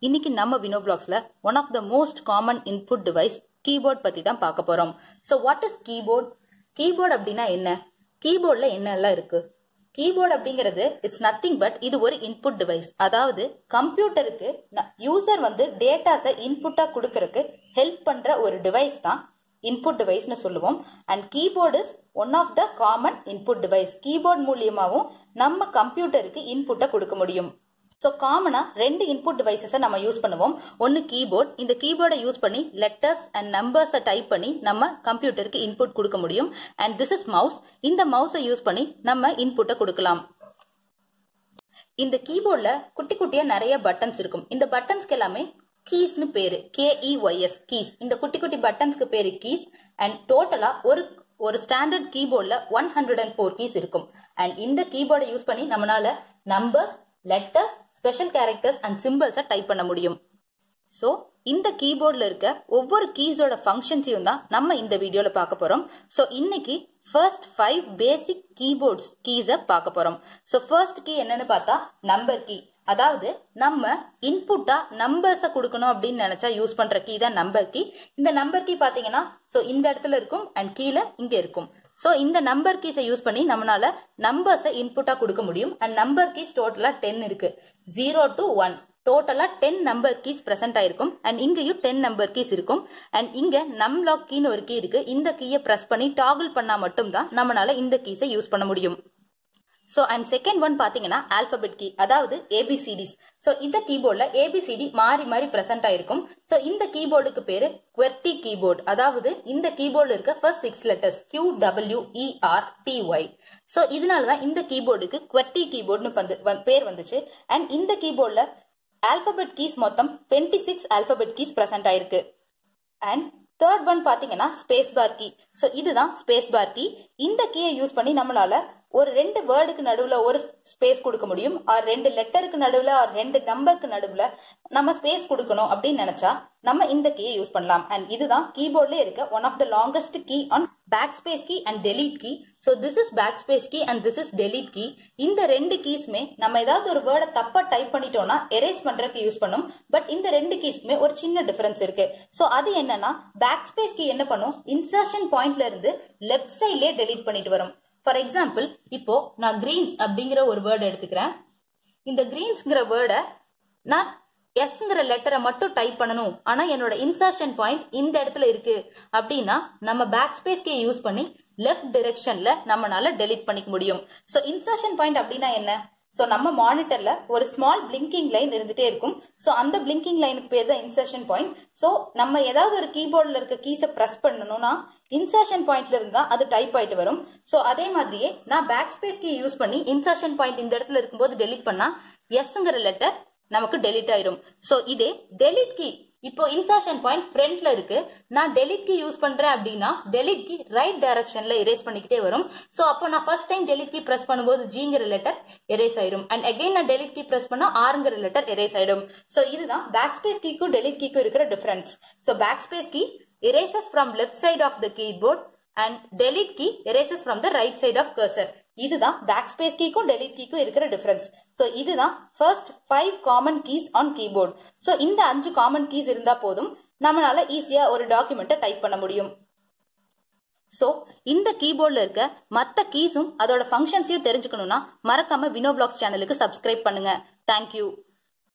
இன்னைக்கு நம்ம வினோ பிளாக்ஸ்ல one of the most common input device keyboard பத்தி தான் பார்க்க போறோம் so what is keyboard keyboard அப்படின்னா என்ன கீபோர்ட்ல என்னெல்லாம் இருக்கு கீபோர்ட் அப்படிங்கிறது இட்ஸ் நத்திங் பட் இது ஒரு இன்புட் டிவைஸ் அதாவது கம்ப்யூட்டருக்கு யூசர் வந்து டேட்டாஸை இன்புட்டா கொடுக்கறதுக்கு ஹெல்ப் பண்ற ஒரு டிவைஸ் தான் இன்புட் டிவைஸ்னு சொல்லுவோம் and keyboard is one of the common input device keyboard மூலியமாவும் நம்ம கம்ப்யூட்டருக்கு இன்புட்டை கொடுக்க முடியும் ஸோ காமனா ரெண்டு இன்புட் டிவைசஸை நம்ம யூஸ் பண்ணுவோம் ஒன்னு கீபோர்ட் இந்த கீபோர்டை யூஸ் பண்ணி லெட்டர்ஸ் அண்ட் நம்பர்ஸை டைப் பண்ணி நம்ம கம்ப்யூட்டருக்கு இன்புட் கொடுக்க முடியும் அண்ட் திஸ் இஸ் மவுஸ் இந்த மவுஸை யூஸ் பண்ணி நம்ம இன்புட்டை கொடுக்கலாம் இந்த கீபோர்ட்ல குட்டி குட்டியா நிறைய பட்டன்ஸ் இருக்கும் இந்த பட்டன்ஸ்க்கு எல்லாமே கீஸ்னு பேரு கேஇஒய்எஸ் கீஸ் இந்த குட்டி குட்டி பட்டன்ஸ்க்கு பேரு கீஸ் அண்ட் டோட்டலா ஒரு ஒரு ஸ்டாண்டர்ட் கீபோர்ட்ல one hundred and four keys இருக்கும் அண்ட் இந்த கீபோர்டை யூஸ் பண்ணி நம்மளால numbers letters special characters and சிம்பிள்ஸை டைப் பண்ண முடியும் ஸோ இந்த கீபோர்டில் இருக்க ஒவ்வொரு கீஸோட ஃபங்க்ஷன்ஸையும் தான் நம்ம இந்த வீடியோவில் பார்க்க போகிறோம் ஸோ இன்னைக்கு ஃபர்ஸ்ட் ஃபைவ் பேசிக் கீபோர்ட்ஸ் கீஸை பார்க்க போகிறோம் ஸோ ஃபர்ஸ்ட் கீ என்னன்னு பார்த்தா நம்பர் கீ அதாவது நம்ம இன்புட்டா நம்பர்ஸை கொடுக்கணும் அப்படின்னு நினைச்சா யூஸ் பண்ற கீ தான் நம்பர் கீ இந்த நம்பர் கீ பாத்தீங்கன்னா ஸோ இந்த இடத்துல இருக்கும் அண்ட் கீழே இங்க இருக்கும் ஸோ இந்த நம்பர் கீஸை யூஸ் பண்ணி நம்மளால நம்பர்ஸை இன்புட்டா கொடுக்க முடியும் அண்ட் நம்பர் கீஸ் டோட்டலா டென் இருக்கு ஜீரோ டு ஒன் டோட்டலா டென் நம்பர் கீஸ் பிரசன்ட் ஆயிருக்கும் அண்ட் இங்கேயும் டென் நம்பர் கீஸ் இருக்கும் அண்ட் இங்க நம் லாக் கீன்னு ஒரு கீ இருக்கு இந்த கீயை பிரஸ் பண்ணி டாகிள் பண்ணா மட்டும்தான் நம்மளால இந்த கீஸை யூஸ் பண்ண முடியும் ஸோ அண்ட் செகண்ட் ஒன் பார்த்தீங்கன்னா ஆல்பபெட் கீ அதாவது ஏபிசிடிஸ் ஸோ இந்த கீபோர்டில் ஏபிசிடி மாறி மாறி ப்ரெசென்ட் ஆயிருக்கும் ஸோ இந்த கீபோர்டுக்கு பேரு குவெர்டி கீபோர்டு அதாவது இந்த கீபோர்டில் இருக்க first six letters Q W E R T Y so இதனால தான் இந்த கீபோர்டுக்கு குவெர்டி கீபோர்டுன்னு பேர் வந்துச்சு அண்ட் இந்த கீபோர்டில் ஆல்பபெட் கீஸ் மொத்தம் twenty six alphabet keys present ஆயிருக்கு அண்ட் தேர்ட் ஒன் பாத்தீங்கன்னா ஸ்பேஸ் பார் கீ ஸோ இதுதான் ஸ்பேஸ் பார் கீ இந்த கீயை யூஸ் பண்ணி நம்மளால ஒரு ரெண்டு வேர்டுக்கு நடுவுல ஒரு ஸ்பேஸ் கொடுக்க முடியும் ஆர் ரெண்டு லெட்டருக்கு நடுவுல ஆர் ரெண்டு நம்பருக்கு நடுவுல நம்ம ஸ்பேஸ் கொடுக்கணும் அப்படின்னு நினைச்சா நம்ம இந்த கீயை யூஸ் பண்ணலாம் அண்ட் இதுதான் கீபோர்ட்ல இருக்க one of the longest key on back space key and delete key so this is back space key and this is delete key இந்த ரெண்டு கீஸ்மே நம்ம ஏதாவது ஒரு வேர்டை தப்பா டைப் பண்ணிட்டோம்னா எரேஸ் பண்றதுக்கு யூஸ் பண்ணும் பட் இந்த ரெண்டு கீஸ்க்குமே ஒரு சின்ன டிஃபரன்ஸ் இருக்கு ஸோ அது என்னன்னா பேக் ஸ்பேஸ் கீ என்ன பண்ணும் இன்சர்ஷன் பாயிண்ட்ல இருந்து லெஃப்ட் சைட்லயே டெலீட் பண்ணிட்டு வரும் ஃபார் எக்ஸாம்பிள் இப்போ நான் கிரீன்ஸ் அப்படிங்கிற ஒரு வேர்டு எடுத்துக்கிறேன் இந்த கிரீன்ஸ்ங்கிற வேர்டை நான் எஸ்ங்கிற லெட்டரை மட்டும் டைப் பண்ணணும் ஆனா என்னோட இன்சர்ஷன் பாயிண்ட் இந்த இடத்துல இருக்கு அப்படின்னா நம்ம பேக் ஸ்பேஸ் கே யூஸ் பண்ணி லெஃப்ட் டிரெக்ஷன்ல நம்மளால டெலிட் பண்ணிக்க முடியும் ஸோ இன்சர்ஷன் பாயிண்ட் அப்படின்னா என்ன ஸோ நம்ம மானிட்டர்ல ஒரு ஸ்மால் பிளிங்கிங் லைன் இருந்துட்டே இருக்கும் ஸோ அந்த பிளிங்கிங் லைனுக்கு பேர் தான் இன்சர்ஷன் பாயிண்ட் ஸோ நம்ம ஏதாவது ஒரு கீபோர்டில் இருக்க கீஸை ப்ரெஸ் பண்ணணும்னா இன்சர்ஷன் பாயிண்ட்ல இருந்தா அது டைப் ஆயிட்டு வரும் ஸோ அதே மாதிரியே நான் பேக் ஸ்பேஸ் கீ யூஸ் பண்ணி இன்சர்ஷன் பாயிண்ட் இந்த இடத்துல இருக்கும்போது டெலிட் பண்ணா எஸ்ங்கிற லெட்டர் நமக்கு டெலிட் ஆயிரும் ஸோ இதே டெலிட் கீ இப்போ இன்சர்ஷன் பாயிண்ட் ஃப்ரண்ட்ல இருக்கு நான் டெலிட் கீ யூஸ் பண்றேன் அப்படின்னா டெலிட் கீ ரைட் டைரக்ஷன்ல எரேஸ் பண்ணிக்கிட்டே வரும் ஸோ அப்போ நான் first time delete key press பண்ணும்போது ஜிங்கிற லெட்டர் எரேஸ் ஆயிடும் அண்ட் அகைன் நான் டெலிட் கீ பிரஸ் பண்ணா ஆறுங்கிற லெட்டர் எரேஸ் ஆயிடும் ஸோ இதுதான் பேக் ஸ்பேஸ் கீக்கும் டெலிட் கீக்கும் இருக்கிற difference so back space key erases from left side of the keyboard and delete key erases from the right side of cursor இதுதான் back space கீக்கும் delete கீக்கும் இருக்கிற difference so இதுதான் first five common keys on keyboard so இந்த அஞ்சு common keys இருந்தா போதும் நம்மளால ஈஸியா ஒரு டாக்குமெண்ட்டை டைப் பண்ண முடியும் ஸோ இந்த கீபோர்டில் இருக்க மற்ற கீஸும் அதோட ஃபங்க்ஷன்ஸையும் தெரிஞ்சுக்கணும்னா மறக்காம வினோ பிளாக்ஸ் சேனலுக்கு சப்ஸ்கிரைப் பண்ணுங்க தேங்க்யூ